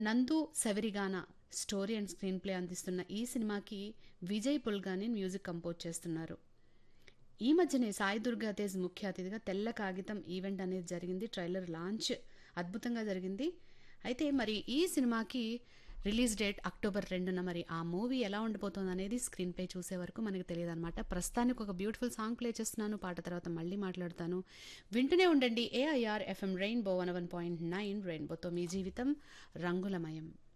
నందు సెవెరిగాన story and screenplay అందిస్తున్న ఈ సినిమాకి విజయ్ పుల్గాని మ్యూజిక్ కంపోజ్ చేస్తున్నారు ఈ మధ్యనే సాయి దుర్గా తేజ్ ముఖ్య అతిథిగా తెల్ల కాగితం ఈవెంట్ అనేది జరిగింది ట్రైలర్ లాంచ్ అద్భుతంగా జరిగింది అయితే మరి ఈ సినిమాకి రిలీజ్ డేట్ అక్టోబర్ రెండున మరి ఆ మూవీ ఎలా ఉండిపోతుంది అనేది స్క్రీన్ పై చూసే వరకు మనకి తెలియదు అనమాట ప్రస్తుతానికి ఒక బ్యూటిఫుల్ సాంగ్ ప్లే చేస్తున్నాను పాట తర్వాత మళ్ళీ మాట్లాడతాను వింటూనే ఉండండి AIR FM Rainbow one one point nine రెయిన్బోతో మీ జీవితం రంగులమయం